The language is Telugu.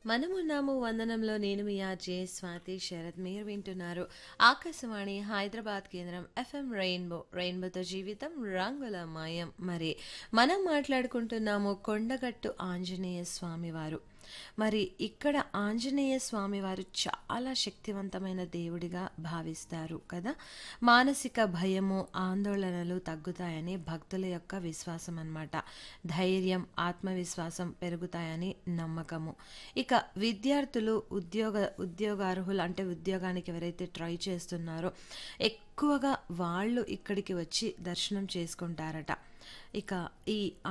మనమున్నాము వందనంలో నేను మీ ఆర్జే స్వాతి శరత్ మీరు వింటున్నారు ఆకాశవాణి హైదరాబాద్ కేంద్రం ఎఫ్ఎం రెయిన్బో రెయిన్బోతో జీవితం రంగుల మాయం మరి మనం మాట్లాడుకుంటున్నాము కొండగట్టు ఆంజనేయ స్వామి వారు మరి ఇక్కడ ఆంజనేయ స్వామి వారు చాలా శక్తివంతమైన దేవుడిగా భావిస్తారు కదా మానసిక భయము ఆందోళనలు తగ్గుతాయని భక్తుల యొక్క విశ్వాసం అన్నమాట ధైర్యం ఆత్మవిశ్వాసం పెరుగుతాయని నమ్మకము ఇక విద్యార్థులు ఉద్యోగ ఉద్యోగార్హులు అంటే ఉద్యోగానికి ఎవరైతే ట్రై చేస్తున్నారో ఎక్కువగా వాళ్ళు ఇక్కడికి వచ్చి దర్శనం చేసుకుంటారట ఇక ఈ